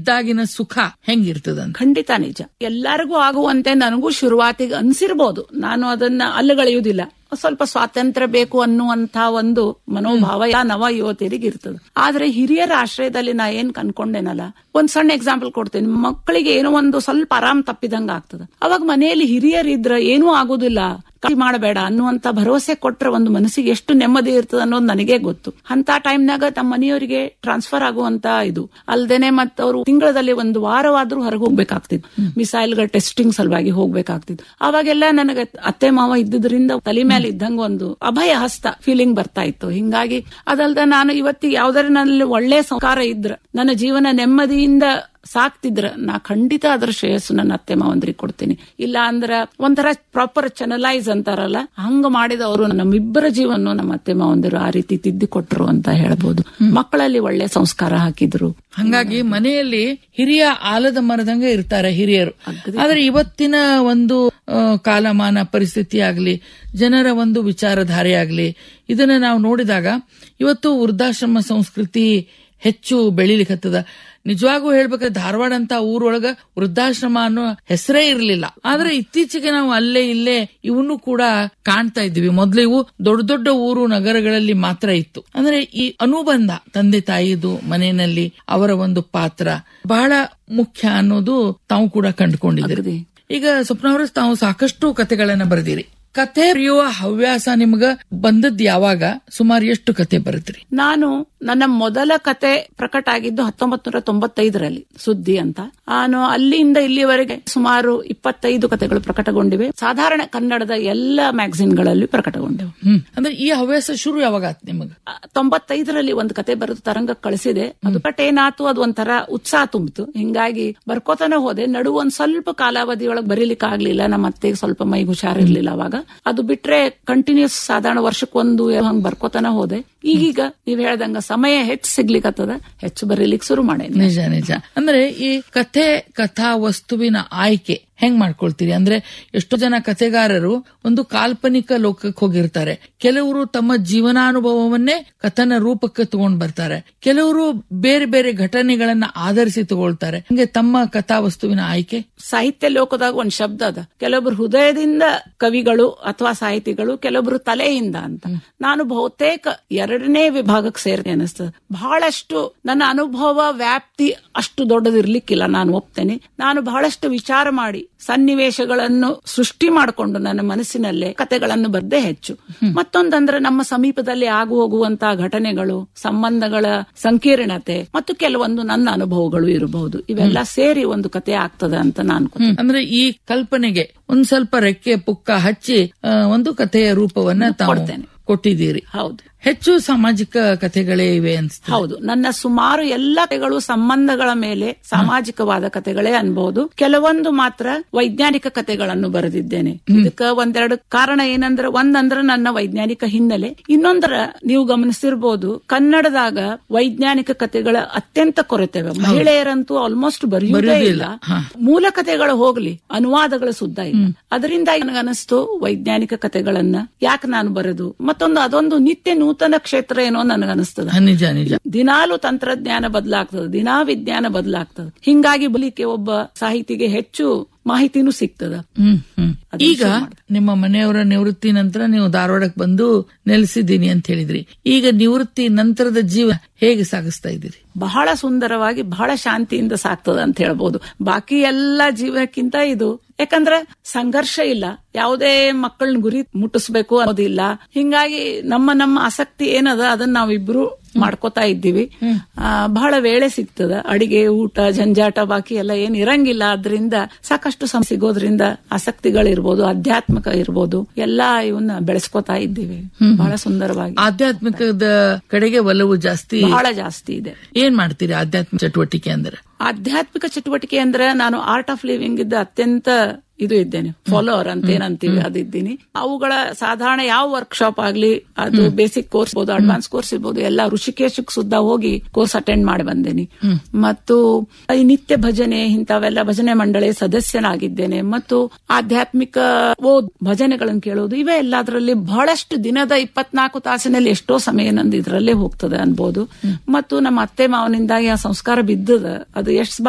ಇದ್ದಾಗಿನ ಸುಖ ಹೆಂಗಿರ್ತದಂತ ಖಂಡಿತ ನಿಜ ಎಲ್ಲರಿಗೂ ಆಗುವಂತೆ ನನಗೂ ಶುರುವಾತಿಗೆ ಅನ್ಸಿರ್ಬೋದು ನಾನು ಅದನ್ನ ಅಲ್ಲಗಳೆಯುವುದಿಲ್ಲ ಸ್ವಲ್ಪ ಸ್ವಾತಂತ್ರ್ಯ ಬೇಕು ಅನ್ನುವಂತ ಒಂದು ಮನೋಭಾವ ಯಾ ನವ ಯುವತಿಯರಿಗೆ ಇರ್ತದೆ ಆದ್ರೆ ಹಿರಿಯರ ಆಶ್ರಯದಲ್ಲಿ ನಾ ಏನ್ ಕನ್ಕೊಂಡೇನಲ್ಲ ಒಂದ್ ಸಣ್ಣ ಎಕ್ಸಾಂಪಲ್ ಕೊಡ್ತೇನೆ ಮಕ್ಕಳಿಗೆ ಏನೋ ಒಂದು ಸ್ವಲ್ಪ ಆರಾಮ್ ತಪ್ಪಿದಂಗ ಆಗ್ತದ ಅವಾಗ ಮನೆಯಲ್ಲಿ ಹಿರಿಯರಿದ್ರ ಏನೂ ಆಗುದಿಲ್ಲ ಕಾಳಜಿ ಮಾಡಬೇಡ ಅನ್ನುವಂತ ಭರವಸೆ ಕೊಟ್ರೆ ಒಂದು ಮನಸ್ಸಿಗೆ ಎಷ್ಟು ನೆಮ್ಮದಿ ಇರ್ತದ ಅನ್ನೋದು ನನಗೆ ಗೊತ್ತು ಅಂತ ಟೈಮ್ನಾಗ ನಮ್ಮ ಮನೆಯವರಿಗೆ ಟ್ರಾನ್ಸ್ಫರ್ ಆಗುವಂತ ಇದು ಅಲ್ದೇನೆ ಮತ್ತ ಅವರು ತಿಂಗಳಲ್ಲಿ ಒಂದು ವಾರವಾದ್ರೂ ಹೊರಗೆ ಹೋಗ್ಬೇಕಾಗ್ತಿತ್ತು ಮಿಸೈಲ್ಗಳ ಟೆಸ್ಟಿಂಗ್ ಸಲುವಾಗಿ ಹೋಗ್ಬೇಕಾಗ್ತಿತ್ತು ಅವಾಗೆಲ್ಲ ನನಗೆ ಅತ್ತೆ ಮಾವ ಇದ್ದುದ್ರಿಂದ ತಲೆ ಮೇಲೆ ಇದ್ದಂಗ ಒಂದು ಅಭಯ ಹಸ್ತ ಫೀಲಿಂಗ್ ಬರ್ತಾ ಇತ್ತು ಹಿಂಗಾಗಿ ಅದಲ್ದ ನಾನು ಇವತ್ತಿಗೆ ಯಾವ್ದಾರ ನಲ್ಲಿ ಒಳ್ಳೆ ಸಂಸ್ಕಾರ ಇದ್ರ ನನ್ನ ಜೀವನ ನೆಮ್ಮದಿಯಿಂದ ಸಾಕ್ತಿದ್ರ ನಾ ಖಂಡಿತ ಅದರ ಶ್ರೇಯಸ್ಸು ನನ್ನ ಅತ್ತೆ ಮಾವಂದ್ರಿಗೆ ಕೊಡ್ತೀನಿ ಇಲ್ಲ ಅಂದ್ರ ಒಂಥರ ಪ್ರಾಪರ್ ಚೆನಲೈಸ್ ಅಂತಾರಲ್ಲ ಹಂಗ ಮಾಡಿದವರು ನಮ್ಮಿಬ್ಬರ ಜೀವನ ನಮ್ಮ ಅತ್ತೆ ಮಾವಂದಿರು ಆ ರೀತಿ ತಿದ್ದಿ ಕೊಟ್ರು ಅಂತ ಹೇಳ್ಬೋದು ಮಕ್ಕಳಲ್ಲಿ ಒಳ್ಳೆ ಸಂಸ್ಕಾರ ಹಾಕಿದ್ರು ಹಂಗಾಗಿ ಮನೆಯಲ್ಲಿ ಹಿರಿಯ ಆಲದ ಮರದಂಗ ಇರ್ತಾರೆ ಹಿರಿಯರು ಆದ್ರೆ ಇವತ್ತಿನ ಒಂದು ಆ, ಕಾಲಮಾನ ಪರಿಸ್ಥಿತಿ ಆಗ್ಲಿ ಜನರ ಒಂದು ವಿಚಾರಧಾರೆ ಆಗ್ಲಿ ಇದನ್ನ ನಾವು ನೋಡಿದಾಗ ಇವತ್ತು ವೃದ್ಧಾಶ್ರಮ ಸಂಸ್ಕೃತಿ ಹೆಚ್ಚು ಬೆಳಿಲಿಕ್ಕತ್ತದ ನಿಜವಾಗೂ ಹೇಳ್ಬೇಕಾದ್ರೆ ಧಾರವಾಡ ಅಂತ ಊರೊಳಗ ವೃದ್ಧಾಶ್ರಮ ಅನ್ನೋ ಹೆಸರೇ ಇರಲಿಲ್ಲ ಆದ್ರೆ ಇತ್ತೀಚೆಗೆ ನಾವು ಅಲ್ಲೇ ಇಲ್ಲೇ ಇವನು ಕೂಡ ಕಾಣ್ತಾ ಇದ್ವಿ ಮೊದ್ಲು ಇವು ದೊಡ್ಡ ದೊಡ್ಡ ಊರು ನಗರಗಳಲ್ಲಿ ಮಾತ್ರ ಇತ್ತು ಅಂದ್ರೆ ಈ ಅನುಬಂಧ ತಂದೆ ತಾಯಿದು ಮನೆಯಲ್ಲಿ ಅವರ ಒಂದು ಪಾತ್ರ ಬಹಳ ಮುಖ್ಯ ಅನ್ನೋದು ತಾವು ಕೂಡ ಕಂಡುಕೊಂಡಿದ್ದೀರಿ ಅಗದಿ. ಈಗ ಸ್ವಪ್ನವರ ತಾವು ಸಾಕಷ್ಟು ಕತೆಗಳನ್ನ ಬರೆದಿರಿ ಕತೆ ಬರೆಯುವ ಹವ್ಯಾಸ ನಿಮ್ಗ ಬಂದದ್ ಯಾವಾಗ ಸುಮಾರು ಎಷ್ಟು ಕತೆ ಬರೆದ್ರಿ ನಾನು ನನ್ನ ಮೊದಲ ಕತೆ ಪ್ರಕಟ ಆಗಿದ್ದು ಹತ್ತೊಂಬತ್ ನೂರ ತೊಂಬತ್ತೈದರಲ್ಲಿ ಸುದ್ದಿ ಅಂತ ನಾನು ಅಲ್ಲಿಂದ ಇಲ್ಲಿವರೆಗೆ ಸುಮಾರು ಇಪ್ಪತ್ತೈದು ಕತೆಗಳು ಪ್ರಕಟಗೊಂಡಿವೆ ಸಾಧಾರಣ ಕನ್ನಡದ ಎಲ್ಲ ಮ್ಯಾಗಝಿನ್ಗಳಲ್ಲಿ ಪ್ರಕಟಗೊಂಡಿವೆ ಹ್ಮ್ ಅಂದ್ರೆ ಈ ಹವ್ಯಾಸ ಶುರು ಯಾವಾಗ ಆತ್ ನಿಮಗ ಆ, ತೊಂಬತ್ತೈದರಲ್ಲಿ ಒಂದು ಕತೆ ಬರೆದು ತರಂಗ ಕಳಿಸಿದೆ ಅದು ಬಟ್ ಏನಾತು ಅದು ಒಂಥರ ಉತ್ಸಾಹ ತುಂಬಿತು ಹಿಂಗಾಗಿ ಬರ್ಕೋತಾನೆ ಹೋದೆ ನಡು ಒಂದ್ ಸ್ವಲ್ಪ ಕಾಲಾವಧಿ ಒಳಗೆ ಬರೀಲಿಕ್ಕೆ ಆಗ್ಲಿಲ್ಲ ನಮ್ಮ ಅತ್ತೆಗೆ ಸ್ವಲ್ಪ ಮೈಗೆ ಹುಷಾರಿರ್ಲಿಲ್ಲ ಅವಾಗ ಅದು ಬಿಟ್ರೆ ಕಂಟಿನ್ಯೂಸ್ ಸಾಧಾರಣ ವರ್ಷಕ್ಕೊಂದು ಹಂಗ್ ಬರ್ಕೋತಾನೆ ಹೋದೆ ಈಗೀಗ ನೀವ್ ಹೇಳ್ದಂಗ ಸಮಯ ಹೆಚ್ಚು ಸಿಗ್ಲಿಕ್ಕತ್ತದ ಹೆಚ್ಚು ಬರೀಲಿಕ್ಕೆ ಶುರು ಮಾಡೇನಿ ನಿಜ ನಿಜ ಅಂದ್ರೆ ಈ ಕಥೆ ಕಥಾ ವಸ್ತುವಿನ ಆಯ್ಕೆ ಹೆಂಗ್ ಮಾಡ್ಕೊಳ್ತೀರಿ ಅಂದ್ರೆ ಎಷ್ಟೋ ಜನ ಕಥೆಗಾರರು ಒಂದು ಕಾಲ್ಪನಿಕ ಲೋಕಕ್ಕೆ ಹೋಗಿರ್ತಾರೆ ಕೆಲವರು ತಮ್ಮ ಜೀವನಾನುಭವವನ್ನೇ ಕಥನ ರೂಪಕ್ಕೆ ತಗೊಂಡ್ ಬರ್ತಾರೆ ಕೆಲವರು ಬೇರೆ ಬೇರೆ ಘಟನೆಗಳನ್ನ ಆಧರಿಸಿ ತಗೊಳ್ತಾರೆ ಹಂಗೆ ತಮ್ಮ ಕಥಾ ವಸ್ತುವಿನ ಆಯ್ಕೆ ಸಾಹಿತ್ಯ ಲೋಕದಾಗ ಒಂದ್ ಶಬ್ದ ಅದ ಕೆಲವೊಬ್ರು ಹೃದಯದಿಂದ ಕವಿಗಳು ಅಥವಾ ಸಾಹಿತಿಗಳು ಕೆಲವೊಬ್ರು ತಲೆಯಿಂದ ಅಂತ ನಾನು ಬಹುತೇಕ ಎರಡನೇ ವಿಭಾಗಕ್ಕೆ ಸೇರಿದೆ ಅನಿಸ್ತದೆ ಬಹಳಷ್ಟು ನನ್ನ ಅನುಭವ ವ್ಯಾಪ್ತಿ ಅಷ್ಟು ದೊಡ್ಡದಿರ್ಲಿಕ್ಕಿಲ್ಲ ನಾನು ಒಪ್ತೇನೆ ನಾನು ಬಹಳಷ್ಟು ವಿಚಾರ ಮಾಡಿ ಸನ್ನಿವೇಶಗಳನ್ನು ಸೃಷ್ಟಿ ಮಾಡಿಕೊಂಡು ನನ್ನ ಮನಸ್ಸಿನಲ್ಲೇ ಕತೆಗಳನ್ನು ಬರ್ದೇ ಹೆಚ್ಚು ಮತ್ತೊಂದಂದ್ರೆ ನಮ್ಮ ಸಮೀಪದಲ್ಲಿ ಆಗು ಹೋಗುವಂತಹ ಘಟನೆಗಳು ಸಂಬಂಧಗಳ ಸಂಕೀರ್ಣತೆ ಮತ್ತು ಕೆಲವೊಂದು ನನ್ನ ಅನುಭವಗಳು ಇರಬಹುದು ಇವೆಲ್ಲ ಸೇರಿ ಒಂದು ಕತೆ ಆಗ್ತದೆ ಅಂತ ನಾನು ಅನ್ಕೋತೀನಿ. ಅಂದ್ರೆ ಈ ಕಲ್ಪನೆಗೆ ಒಂದ್ ಸ್ವಲ್ಪ ರೆಕ್ಕೆ ಪುಕ್ಕ ಹಚ್ಚಿ ಆ, ಒಂದು ಕಥೆಯ ರೂಪವನ್ನ ತಾವು ಕೊಡ್ತೇನೆ. ಕೊಟ್ಟಿದ್ದೀರಿ ಹೌದು ಹೆಚ್ಚು ಸಾಮಾಜಿಕ ಕಥೆಗಳೇ ಇವೆ ಅನ್ಸುತ್ತೆ ಹೌದು ನನ್ನ ಸುಮಾರು ಎಲ್ಲ ಕಥೆಗಳು ಸಂಬಂಧಗಳ ಮೇಲೆ ಸಾಮಾಜಿಕವಾದ ಕಥೆಗಳೇ ಅನ್ಬಹುದು ಕೆಲವೊಂದು ಮಾತ್ರ ವೈಜ್ಞಾನಿಕ ಕಥೆಗಳನ್ನು ಬರೆದಿದ್ದೇನೆ ಇದಕ್ಕ ಒಂದೆರಡು ಕಾರಣ ಏನಂದ್ರೆ ಒಂದಂದ್ರೆ ನನ್ನ ವೈಜ್ಞಾನಿಕ ಹಿನ್ನೆಲೆ ಇನ್ನೊಂದರ ನೀವು ಗಮನಿಸಿರ್ಬೋದು ಕನ್ನಡದಾಗ ವೈಜ್ಞಾನಿಕ ಕಥೆಗಳ ಅತ್ಯಂತ ಕೊರತೆವೆ ಮಹಿಳೆಯರಂತೂ ಆಲ್ಮೋಸ್ಟ್ ಬರೆಯುವುದೇ ಇಲ್ಲ ಮೂಲ ಕಥೆಗಳು ಹೋಗ್ಲಿ ಅನುವಾದಗಳ ಸುದ್ದ ಇಲ್ಲ ಅದರಿಂದಾಗಿ ನನಗನಿಸ್ತು ವೈಜ್ಞಾನಿಕ ಕಥೆಗಳನ್ನ ಯಾಕೆ ನಾನು ಬರೆದು ಮತ್ತೊಂದು ಅದೊಂದು ನಿತ್ಯ ನೂತನ ಕ್ಷೇತ್ರ ಏನೋ ನನಗನಿಸ್ತದ ಹ, ನಿಜ ನಿಜ ದಿನಾಲು ತಂತ್ರಜ್ಞಾನ ಬದಲಾಗ್ತದೆ ದಿನಾ ವಿಜ್ಞಾನ ಬದಲಾಗ್ತದೆ ಹಿಂಗಾಗಿ ಬಲಿಕೆ ಒಬ್ಬ ಸಾಹಿತಿಗೆ ಹೆಚ್ಚು ಮಾಹಿತಿನೂ ಸಿಗ್ತದ ಹ್ಮ್ ಹ್ಮ್ ಅದನ್ನ ಈಗ ನಿಮ್ಮ ಮನೆಯವರ ನಿವೃತ್ತಿ ನಂತರ ನೀವು ಧಾರವಾಡಕ್ಕೆ ಬಂದು ನೆಲೆಸಿದ್ದೀನಿ ಅಂತ ಹೇಳಿದ್ರಿ ಈಗ ನಿವೃತ್ತಿ ನಂತರದ ಜೀವ ಹೇಗೆ ಸಾಗಿಸ್ತಾ ಇದ್ದೀರಿ ಬಹಳ ಸುಂದರವಾಗಿ ಬಹಳ ಶಾಂತಿಯಿಂದ ಸಾಕ್ತದ ಅಂತ ಹೇಳ್ಬೋದು ಬಾಕಿ ಎಲ್ಲ ಜೀವನಕ್ಕಿಂತ ಇದು ಯಾಕಂದ್ರೆ ಸಂಘರ್ಷ ಇಲ್ಲ ಯಾವುದೇ ಮಕ್ಕಳನ್ನ ಗುರಿ ಮುಟ್ಟಿಸ್ಬೇಕು ಅನ್ನೋದಿಲ್ಲ ಹಿಂಗಾಗಿ ನಮ್ಮ ನಮ್ಮ ಆಸಕ್ತಿ ಏನದ ಅದನ್ನ ನಾವಿಬ್ರು ಮಾಡ್ಕೋತಾ ಇದ್ದೀವಿ ಆ, ಬಹಳ ವೇಳೆ ಸಿಗ್ತದ ಅಡಿಗೆ ಊಟ ಜಂಜಾಟ ಬಾಕಿ ಎಲ್ಲ ಏನ್ ಇರಂಗಿಲ್ಲ ಅದರಿಂದ ಸಾಕಷ್ಟು ಸಮ ಸಿಗೋದ್ರಿಂದ ಆಸಕ್ತಿಗಳಿರ್ಬೋದು ಆಧ್ಯಾತ್ಮಿಕ ಇರ್ಬೋದು ಎಲ್ಲಾ ಇವನ್ನ ಬೆಳೆಸ್ಕೋತಾ ಇದ್ದೀವಿ ಬಹಳ ಸುಂದರವಾಗಿ ಆಧ್ಯಾತ್ಮಿಕದ ಕಡೆಗೆ ಒಲವು ಜಾಸ್ತಿ ಬಹಳ ಜಾಸ್ತಿ ಇದೆ ಏನ್ ಮಾಡ್ತೀರಿ ಆಧ್ಯಾತ್ಮಿಕ ಚಟುವಟಿಕೆ ಅಂದ್ರೆ ಆಧ್ಯಾತ್ಮಿಕ ಚಟುವಟಿಕೆ ಅಂದ್ರೆ ನಾನು ಆರ್ಟ್ ಆಫ್ ಲಿವಿಂಗ್ ಇದ್ದ ಅತ್ಯಂತ ಇದು ಇದ್ದೇನೆ ಫಾಲೋವರ್ ಅಂತ ಏನಂತೀವಿ ಅದಿದ್ದೀನಿ ಅವುಗಳ ಸಾಧಾರಣ ಯಾವ ವರ್ಕ್ಶಾಪ್ ಆಗ್ಲಿ ಅದು ಬೇಸಿಕ್ ಕೋರ್ಸ್ ಇರ್ಬೋದು ಅಡ್ವಾನ್ಸ್ ಕೋರ್ಸ್ ಇರ್ಬೋದು ಎಲ್ಲ ಋಷಿಕೇಶಕ್ ಸುದ್ದ ಹೋಗಿ ಕೋರ್ಸ್ ಅಟೆಂಡ್ ಮಾಡಿ ಬಂದೇನಿ ಮತ್ತು ಈ ನಿತ್ಯ ಭಜನೆ ಇಂಥವೆಲ್ಲ ಭಜನೆ ಮಂಡಳಿ ಸದಸ್ಯನಾಗಿದ್ದೇನೆ ಮತ್ತು ಆಧ್ಯಾತ್ಮಿಕ ಓದ್ ಭಜನೆಗಳನ್ನು ಕೇಳೋದು ಇವೇ ಎಲ್ಲದರಲ್ಲಿ ಬಹಳಷ್ಟು ದಿನದ ಇಪ್ಪತ್ನಾಲ್ಕು ತಾಸಿನಲ್ಲಿ ಎಷ್ಟೋ ಸಮಯ ನಂದು ಇದರಲ್ಲೇ ಹೋಗ್ತದೆ ಅನ್ಬೋದು ಮತ್ತು ನಮ್ಮ ಅತ್ತೆ ಮಾವನಿಂದಾಗಿ ಆ ಸಂಸ್ಕಾರ ಬಿದ್ದದ ಅದು ಎಷ್ಟು